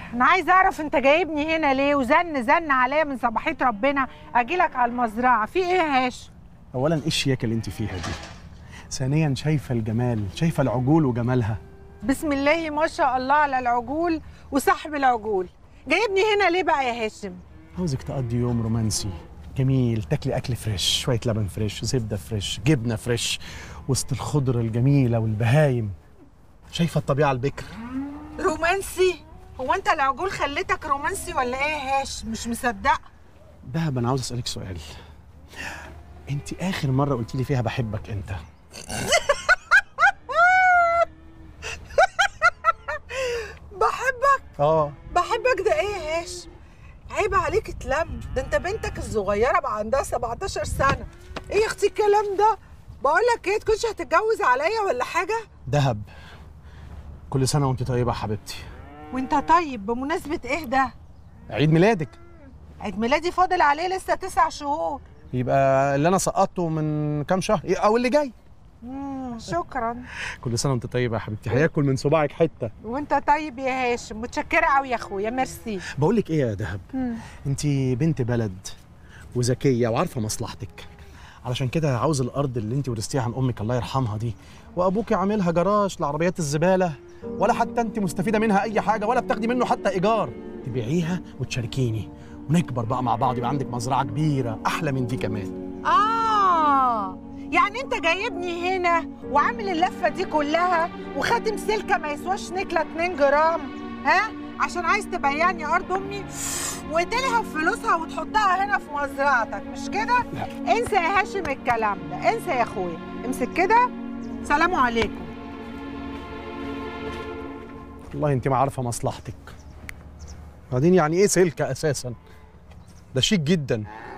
انا عايز اعرف انت جايبني هنا ليه وزن زن عليا من صباحيه ربنا اجيلك على المزرعه في ايه يا هاشم اولا ايه الشياكه اللي انت فيها دي ثانيا شايفه الجمال شايفه العجول وجمالها بسم الله ما شاء الله على العجول وصاحب العجول جايبني هنا ليه بقى يا هاشم عاوزك تقضي يوم رومانسي جميل تاكلي اكل فريش شويه لبن فريش زبده فريش جبنه فريش وسط الخضره الجميله والبهايم شايفه الطبيعه البكر رومانسي هو انت العجول خلتك رومانسي ولا ايه يا هاشم مش مصدق دهب انا عاوز اسالك سؤال انت اخر مره قلت لي فيها بحبك انت بحبك اه بحبك ده ايه يا هاشم عيب عليك اتلم ده انت بنتك الصغيره بقى عندها 17 سنه ايه يا اختي الكلام ده بقول لك ايه تكونش هتتجوز عليا ولا حاجه دهب كل سنه وانت طيبه يا حبيبتي وانت طيب بمناسبه ايه ده عيد ميلادك عيد ميلادي فاضل عليه لسه تسع شهور يبقى اللي انا سقطته من كام شهر إيه، او اللي جاي مم شكرا كل سنه وانت طيبه يا حبيبتي هياكل من صباعك حته وانت طيب يا هاشم متشكره قوي يا اخويا ميرسي بقول لك ايه يا دهب انت بنت بلد وذكيه وعارفه مصلحتك علشان كده عاوز الارض اللي انت ورثتيها عن امك الله يرحمها دي وابوك عاملها جراج لعربيات الزباله ولا حتى انت مستفيده منها اي حاجه ولا بتاخدي منه حتى ايجار تبيعيها وتشاركيني ونكبر بقى مع بعض يبقى عندك مزرعه كبيره احلى من دي كمان اه يعني انت جايبني هنا وعامل اللفه دي كلها وخاتم سلكه ما يسواش نكله 2 جرام ها عشان عايز تبيعني ارض امي وتلهب فلوسها وتحطها هنا في مزرعتك مش كده لا. انسى يا هاشم الكلام ده انسى يا اخويا امسك كده سلام عليكم والله انت ما عارفه مصلحتك بعدين يعني ايه سلكه اساسا ده شيك جدا